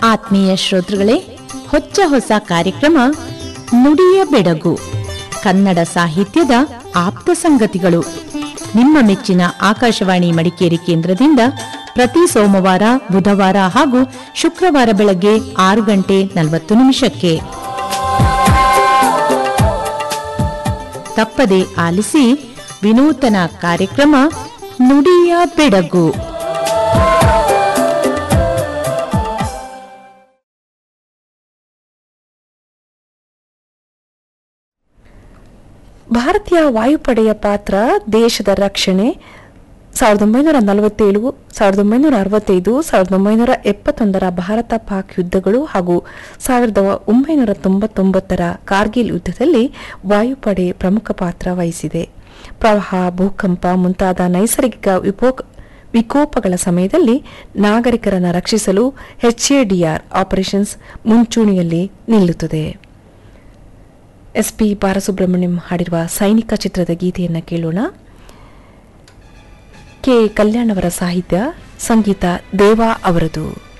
ಆತ್ಮೀಯ ಶ್ರೋತೃಗಳೇ ಹೊಚ್ಚ ಹೊಸ ಕಾರ್ಯಕ್ರಮ ನುಡಿಯ ಬೆಡಗು ಕನ್ನಡ ಸಾಹಿತ್ಯದ ಆಪ್ತ ಸಂಗತಿಗಳು ನಿಮ್ಮ ಮೆಚ್ಚಿನ ಆಕಾಶವಾಣಿ ಮಡಿಕೇರಿ ಕೇಂದ್ರದಿಂದ ಪ್ರತಿ ಸೋಮವಾರ ಬುಧವಾರ ಹಾಗೂ ಶುಕ್ರವಾರ ಬೆಳಗ್ಗೆ ಆರು ಗಂಟೆ ನಲವತ್ತು ನಿಮಿಷಕ್ಕೆ ತಪ್ಪದೆ ಆಲಿಸಿ ವಿನೂತನ ಕಾರ್ಯಕ್ರಮ ನುಡಿಯ ಬೆಡಗು ಭಾರತೀಯ ವಾಯುಪಡೆಯ ಪಾತ್ರ ದೇಶದ ರಕ್ಷಣೆ ಸಾವಿರದ ಒಂಬೈನೂರ ನಲವತ್ತೇಳು ಸಾವಿರದ ಒಂಬೈನೂರ ಅರವತ್ತೈದು ಸಾವಿರದ ಒಂಬೈನೂರ ಎಪ್ಪತ್ತೊಂದರ ಭಾರತ ಪಾಕ್ ಯುದ್ಧಗಳು ಹಾಗೂ ಸಾವಿರದ ಒಂಬೈನೂರ ತೊಂಬತ್ತೊಂಬತ್ತರ ಕಾರ್ಗಿಲ್ ಯುದ್ಧದಲ್ಲಿ ವಾಯುಪಡೆ ಪ್ರಮುಖ ಪಾತ್ರ ವಹಿಸಿದೆ ಪ್ರವಾಹ ಭೂಕಂಪ ಮುಂತಾದ ನೈಸರ್ಗಿಕ ವಿಪೋಕ ವಿಕೋಪಗಳ ಸಮಯದಲ್ಲಿ ನಾಗರಿಕರನ್ನು ರಕ್ಷಿಸಲು ಎಚ್ಎಡಿಆರ್ ಆಪರೇಷನ್ಸ್ ಮುಂಚೂಣಿಯಲ್ಲಿ ನಿಲ್ಲುತ್ತದೆ ಎಸ್ಪಿ ಬಾಲಸುಬ್ರಹ್ಮಣ್ಯಂ ಹಾಡಿರುವ ಸೈನಿಕ ಚಿತ್ರದ ಗೀತೆಯನ್ನು ಕೇಳೋಣ ಕೆ ಕಲ್ಯಾಣ್ ಅವರ ಸಾಹಿತ್ಯ ಸಂಗೀತ ದೇವಾ ಅವರದು